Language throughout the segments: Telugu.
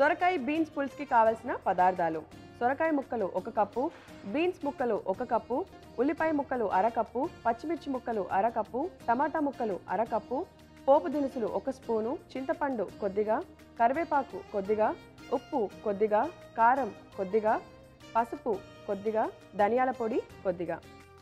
సొరకాయ బీన్స్ పులుసుకి కావలసిన పదార్థాలు సొరకాయ ముక్కలు ఒక కప్పు బీన్స్ ముక్కలు ఒక కప్పు ఉల్లిపాయ ముక్కలు అరకప్పు పచ్చిమిర్చి ముక్కలు అరకప్పు టమాటా ముక్కలు అరకప్పు పోపు దినుసులు ఒక స్పూను చింతపండు కొద్దిగా కరివేపాకు కొద్దిగా ఉప్పు కొద్దిగా కారం కొద్దిగా పసుపు కొద్దిగా ధనియాల పొడి కొద్దిగా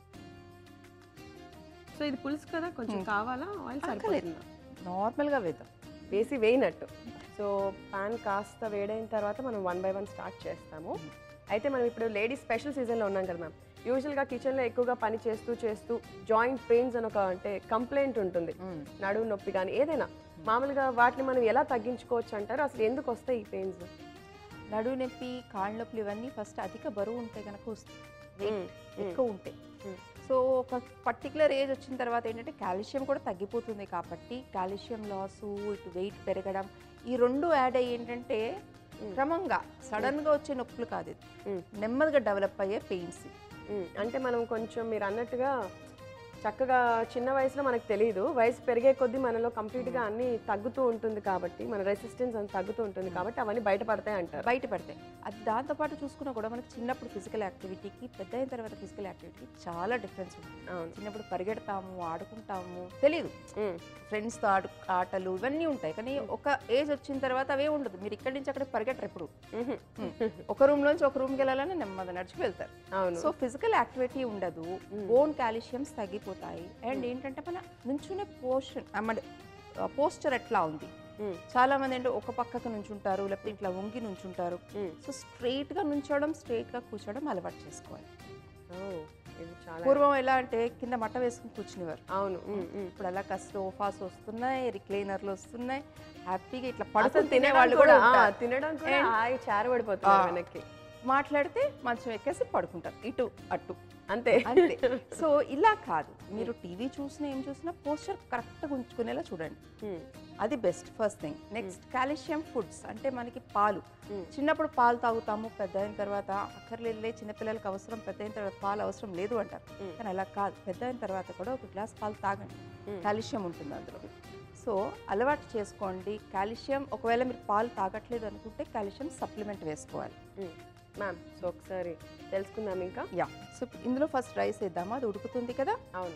సో ఇది పులుసు కదా కొంచెం మ్మ్. కావాలా ఆయిల్ అక్కర్లేదు. సరిపోతుందా నార్మల్గా వేద్దాం వేసి వేయినట్టు సో పాన్ కాస్త వేడైన తర్వాత మనం వన్ బై వన్ స్టార్ట్ చేస్తాము అయితే మనం ఇప్పుడు లేడీస్ స్పెషల్ సీజన్లో ఉన్నాం కదా మ్యామ్ యూజువల్గా కిచెన్లో ఎక్కువగా పని చేస్తూ చేస్తూ జాయింట్ పెయిన్స్ అని ఒక అంటే కంప్లైంట్ ఉంటుంది మ్మ్. నడుము నొప్పి కానీ ఏదైనా మామూలుగా వాటిని మనం ఎలా తగ్గించుకోవచ్చు అంటారు అసలు ఎందుకు వస్తాయి ఈ పెయిన్స్ నడువు నొప్పి కాళ్ళ నొప్పులు ఇవన్నీ ఫస్ట్ అధిక బరువు ఉంటే కనుక వస్తుంది Weight ఎక్కువ ఉంటే మ్మ్. సో ఒక పర్టికులర్ ఏజ్ వచ్చిన తర్వాత ఏంటంటే కాల్షియం కూడా తగ్గిపోతుంది కాబట్టి కాల్షియం లాసు ఇటు వెయిట్ పెరగడం ఈ రెండు యాడ్ అయ్యి ఏంటంటే మ్మ్. క్రమంగా సడన్గా వచ్చే నొప్పులు కాదు ఇది మ్మ్. నెమ్మదిగా డెవలప్ అయ్యే పెయిన్స్ మ్మ్. అంటే మనం కొంచెం మీరు అన్నట్టుగా చక్కగా చిన్న వయసులో మనకు తెలియదు వయసు పెరిగే కొద్దీ మనలో కంప్లీట్గా అన్ని తగ్గుతూ ఉంటుంది కాబట్టి మన రెసిస్టెన్స్ అంత తగ్గుతూ ఉంటుంది కాబట్టి అవన్నీ బయటపడతాయి అంటారు బయటపడతాయి అది దాంతోపాటు చూసుకున్నా కూడా మనకి చిన్నప్పుడు ఫిజికల్ యాక్టివిటీకి పెద్ద అయిన తర్వాత ఫిజికల్ యాక్టివిటీకి చాలా డిఫరెన్స్ ఉంటుంది అవును చిన్నప్పుడు పరిగెడతాము ఆడుకుంటాము తెలియదు మ్మ్. ఫ్రెండ్స్తో ఆడు ఆటలు ఇవన్నీ ఉంటాయి కానీ ఒక ఏజ్ వచ్చిన తర్వాత అవే ఉండదు మీరు ఇక్కడి నుంచి అక్కడికి పరిగెట్టరు ఎప్పుడు మ్మ్. ఒక రూమ్ నుంచి ఒక రూమ్కి వెళ్ళాలని నెమ్మది నడిచి వెళ్తారు అవును సో ఫిజికల్ యాక్టివిటీ ఉండదు మ్మ్. బోన్ కాల్షియమ్స్ తగ్గిపోతాయి అండ్ ఏంటంటే మన నుంచునే పోర్షన్ మన పోస్చర్ ఎట్లా ఉంది మ్మ్. చాలా మంది అంటే ఒక పక్కకు నుంచుంటారు లేకపోతే ఇట్లా వంగి నుంచుంటారు మ్మ్. సో స్ట్రైట్ గా నుంచోవడం స్ట్రైట్ గా కూర్చోవడం అలవాటు చేసుకోవాలి ఓ, ఇది చాలా పూర్వం ఎలా అంటే కింద మట్ట వేసుకుని కూర్చునేవారు అవును మ్మ్. మ్మ్. ఇప్పుడు అలా సోఫాస్ వస్తున్నాయి రిక్లైనర్లు వస్తున్నాయి హ్యాపీగా ఇట్లా అసలు పడుకొని తినే తినడం వాళ్ళు కూడా కూడా ఆ, ఉంటారు. తినడం కూడా And- హాయి చారబడిపోతున్నారు ఆ. వెనక్కి మాట్లాడితే మంచం ఎక్కేసి పడుకుంటారు ఇటు అటు అంతే అంతే సో ఇలా కాదు మీరు టీవీ చూసినా ఏం చూసినా పోస్చర్ కరెక్ట్గా ఉంచుకునేలా చూడండి మ్మ్. అది best first thing next calcium foods అంటే మనకి పాలు మ్మ్. చిన్నప్పుడు పాలు తాగుతాము పెద్ద అయిన తర్వాత అక్కర్లేదులే చిన్నపిల్లలకి అవసరం పెద్ద అయిన తర్వాత పాలు అవసరం లేదు అంటారు మ్మ్. కానీ అలా కాదు పెద్ద అయిన తర్వాత కూడా ఒక గ్లాస్ పాలు తాగండి మ్మ్. కాల్షియం ఉంటుంది అందులో సో అలవాటు చేసుకోండి కాల్షియం ఒకవేళ మీరు పాలు తాగట్లేదు అనుకుంటే కాల్షియం సప్లిమెంట్ వేసుకోవాలి మ్మ్. మ్యామ్ సో ఒకసారి తెలుసుకుందాం ఇంకా యా సో ఇందులో ఫస్ట్ రైస్ వేద్దామా అది ఉడుకుతుంది కదా అవును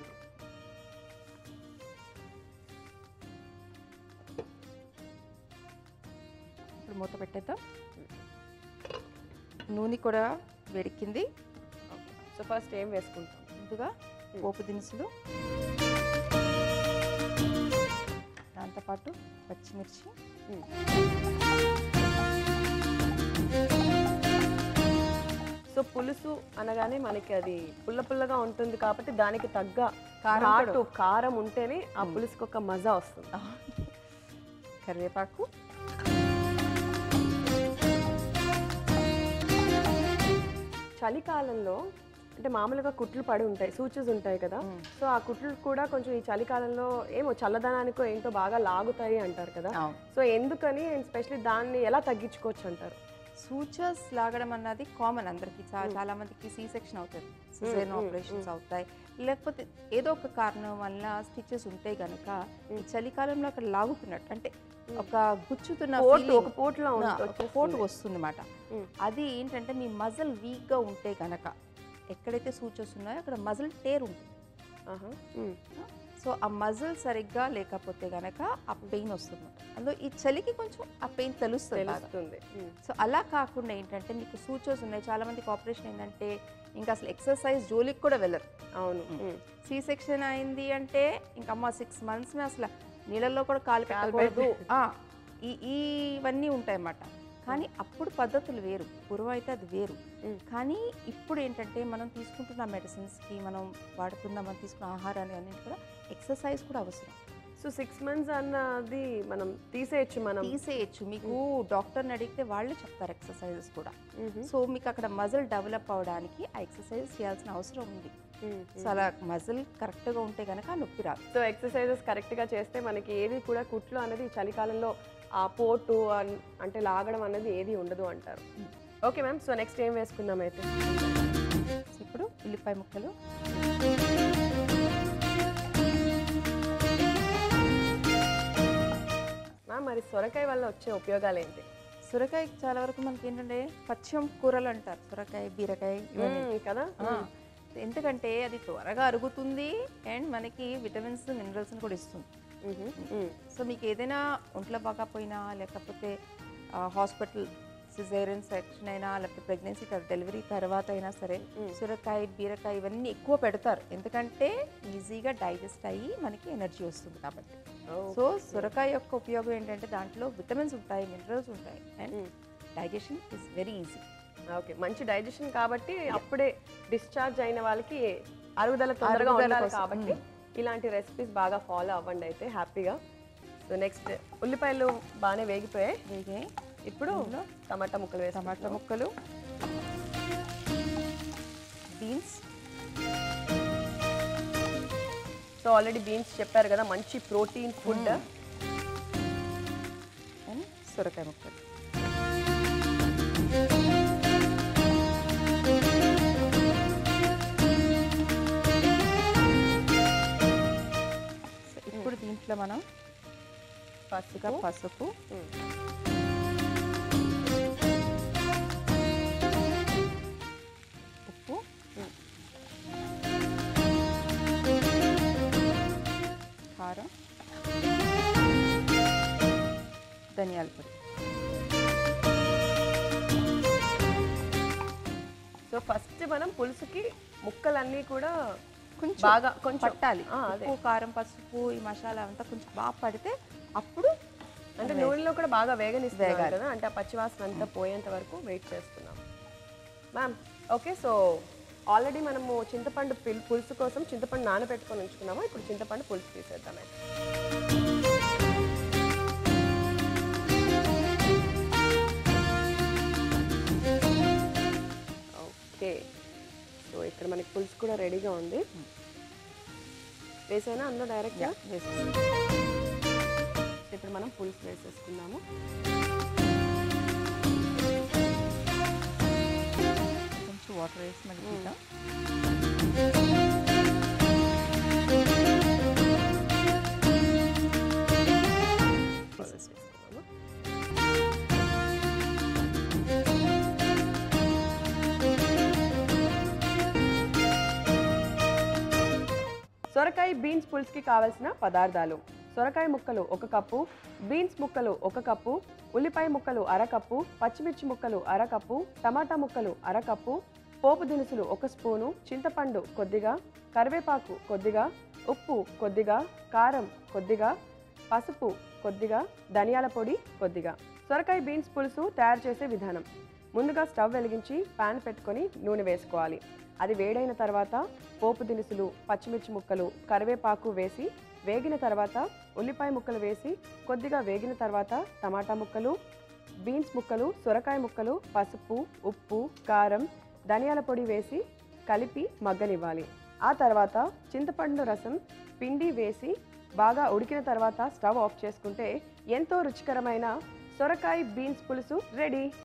ఇప్పుడు మూత పెట్టేద్దాం నూనె కూడా వేడెక్కింది సో ఫస్ట్ ఏం వేసుకుంటాం ముందుగా పోపు దినుసులు దాంతోపాటు పచ్చిమిర్చి సో పులుసు అనగానే మనకి అది పుల్ల పుల్లగా ఉంటుంది కాబట్టి దానికి తగ్గ కారం ఘాటు కారం ఉంటేనే ఆ పులుసుకి ఒక మజా వస్తుంది కరివేపాకు చలికాలంలో అంటే మామూలుగా కుట్లు పడి ఉంటాయి సూచెస్ ఉంటాయి కదా మ్మ్. సో ఆ కుట్లు కూడా కొంచెం ఈ చలికాలంలో ఏమో చల్లదనానికో ఏంటో బాగా లాగుతాయి అంటారు కదా అవును సో ఎందుకని స్పెషల్లీ దాన్ని ఎలా తగ్గించుకోవచ్చు అంటారు సూచర్స్ లాగడం అన్నది కామన్ అందరికి చాలా మందికి సి సెక్షన్ అవుతుంది సిజైన్ మ్మ్, ఆపరేషన్స్ అవుతాయి లేకపోతే ఏదో ఒక కారణం వల్ల స్టిచెస్ ఉంటే గనక ఈ చలికాలంలో అక్కడ లాగుతున్నట్టు అంటే ఒక గుచ్చుతున్న పోటు feeling. ఒక పోటులో ఆ, ఉంది- ఒక వచ్చేస్తుంది. పోటు వస్తుంది అనమాట మ్మ్. అది ఏంటంటే మీ మజిల్ వీక్గా ఉంటే గనక ఎక్కడైతే సూచర్స్ ఉన్నాయో అక్కడ మజిల్ టేర్ ఉంటుంది ఆహా. మ్మ్. సో ఆ మజిల్ సరిగ్గా లేకపోతే గనక ఆ పెయిన్ వస్తుంది అందులో ఈ చలికి కొంచెం ఆ పెయిన్ తెలుస్తుంది బాగా. తెలుస్తుంది మ్మ్. సో అలా కాకుండా ఏంటంటే మీకు సూచర్స్ ఉన్నాయి చాలా మందికి ఆపరేషన్ ఏంటంటే ఇంకా అసలు ఎక్సర్సైజ్ జోలికి కూడా వెళ్ళరు అవును మ్మ్. సి సెక్షన్ అయింది అంటే ఇంకా అమ్మ సిక్స్ మంత్స్ అసలు నీళ్ళల్లో కూడా కాలు పెట్టకూడదు ఆ, ఈ ఈ- ఇవన్నీ ఉంటాయి అన్నమాట కానీ అప్పుడు పద్ధతులు వేరు పూర్వం అయితే అది వేరు మ్మ్. కానీ ఇప్పుడు ఏంటంటే మనం తీసుకుంటున్న మెడిసిన్స్కి మనం వాడుతున్న మనం తీసుకున్న ఆహారాన్ని అన్నింటి కూడా ఎక్సర్సైజ్ కూడా అవసరం సో సిక్స్ మంత్స్ అన్నది మనం తీసేయచ్చు మనం తీసేయచ్చు మీకు డాక్టర్ని అడిగితే వాళ్ళే చెప్తారు ఎక్సర్సైజెస్ కూడా మ్మ్. సో మీకు అక్కడ మజిల్ డెవలప్ అవడానికి ఆ ఎక్సర్సైజ్ చేయాల్సిన అవసరం ఉంది మ్మ్. సో అలా మజిల్ కరెక్ట్గా ఉంటే కనుక ఆ నొప్పి రాదు సో ఎక్సర్సైజెస్ కరెక్ట్గా చేస్తే మనకి ఏది కూడా కుట్లు అనేది ఈ చలికాలంలో ఆ పోటు అన్- అంటే లాగడం అనేది ఏది ఉండదు అంటారు ఓకే మ్యామ్ సో నెక్స్ట్ ఏం వేసుకుందాం అయితే సో ఇప్పుడు ఉల్లిపాయ ముక్కలు మ్యామ్ మరి సొరకాయ వల్ల వచ్చే ఉపయోగాలు ఏంటి సొరకాయ చాలా వరకు మనకి ఏంటంటే పచ్చం కూరలు అంటారు సొరకాయ బీరకాయ ఇవన్నీ మ్మ్, కదా ఆ, ఎందుకంటే అది త్వరగా అరుగుతుంది అండ్ మనకి విటమిన్స్ మినరల్స్ని కూడా ఇస్తుంది మ్మ్, మ్మ్. సో మీకు ఏదైనా ఒంట్లో బాగాపోయినా లేకపోతే హాస్పిటల్ సిజేరియన్ సెక్షన్ అయినా లేకపోతే ప్రెగ్నెన్సీ డెలివరీ తర్వాత అయినా సరే సొరకాయ బీరకాయ ఇవన్నీ ఎక్కువ పెడతారు ఎందుకంటే ఈజీగా డైజెస్ట్ అయ్యి మనకి ఎనర్జీ వస్తుంది కాబట్టి ఓ, సో సొరకాయ యొక్క ఉపయోగం ఏంటంటే దాంట్లో విటమిన్స్ ఉంటాయి మినరల్స్ ఉంటాయి and hmm. Digestion is very easy okay మంచి డైజెషన్ కాబట్టి అప్పుడే డిశ్చార్జ్ అయిన వాళ్ళకి అరుగుదల తొందరగా అరుగుదల ఉండాలి కోసం, కాబట్టి ఇలాంటి రెసిపీస్ బాగా ఫాలో అవ్వండి అయితే హ్యాపీగా సో నెక్స్ట్ ఉల్లిపాయలు బాగానే వేగిపోయాయి వేగే ఇప్పుడు టమాటా ముక్కలు వేసి టమాటా ముక్కలు బీన్స్ సో ఆల్రెడీ బీన్స్ చెప్పారు కదా మంచి ప్రోటీన్ ఫుడ్ అండ్ సొరకాయ ముక్కలు సో ఇప్పుడు దీంట్లో మనం పసుపు పసుపు పసుపు మ్మ్. ఉప్పు కారం ధనియాల పొడి సో ఫస్ట్ మనం పులుసుకి ముక్కలన్నీ కూడా కొంచెం బాగా కొంచెం పట్టాలి ఆ, అదే ఉప్పు కారం పసుపు ఈ మసాలా అంతా కొంచెం బాగా పడితే అప్పుడు అంటే నూనెలో కూడా బాగా వేగనిస్తున్నాం వేగాలి. కదా అంటే ఆ పచ్చివాసన అంతా పోయేంత వరకు వెయిట్ చేస్తున్నాం మ్యామ్ ఓకే సో ఆల్రెడీ మనము చింతపండు పిల్- పులుసు కోసం చింతపండు నానబెట్టుకొని ఉంచుకున్నాము ఇప్పుడు చింతపండు పులుసు తీసేద్దాం అయితే. ఓకే సో ఇక్కడ మనకి పులుసు కూడా రెడీగా ఉంది వేసేనా అందులో డైరెక్ట్గా వేసేసి ఇప్పుడు మనం పులుసు వేసేసుకుందాము కొంచెం వాటర్ వేసి మగ్గిద్దాం వేసేసుకున్నాము సొరకాయ బీన్స్ పులుసుకి కావలసిన పదార్థాలు సొరకాయ ముక్కలు ఒక కప్పు బీన్స్ ముక్కలు ఒక కప్పు ఉల్లిపాయ ముక్కలు అరకప్పు పచ్చిమిర్చి ముక్కలు అరకప్పు టమాటా ముక్కలు అరకప్పు పోపు దినుసులు ఒక స్పూను చింతపండు కొద్దిగా కరివేపాకు కొద్దిగా ఉప్పు కొద్దిగా కారం కొద్దిగా పసుపు కొద్దిగా ధనియాల పొడి కొద్దిగా సొరకాయ బీన్స్ పులుసు తయారు చేసే విధానం ముందుగా స్టవ్ వెలిగించి పాన్ పెట్టుకొని నూనె వేసుకోవాలి అది వేడైన తర్వాత పోపు దినుసులు పచ్చిమిర్చి ముక్కలు కరివేపాకు వేసి వేగిన తర్వాత ఉల్లిపాయ ముక్కలు వేసి కొద్దిగా వేగిన తర్వాత టమాటా ముక్కలు బీన్స్ ముక్కలు సొరకాయ ముక్కలు పసుపు ఉప్పు కారం ధనియాల పొడి వేసి కలిపి మగ్గనివ్వాలి ఆ తర్వాత చింతపండు రసం పిండి వేసి బాగా ఉడికిన తర్వాత స్టవ్ ఆఫ్ చేసుకుంటే ఎంతో రుచికరమైన సొరకాయ బీన్స్ పులుసు రెడీ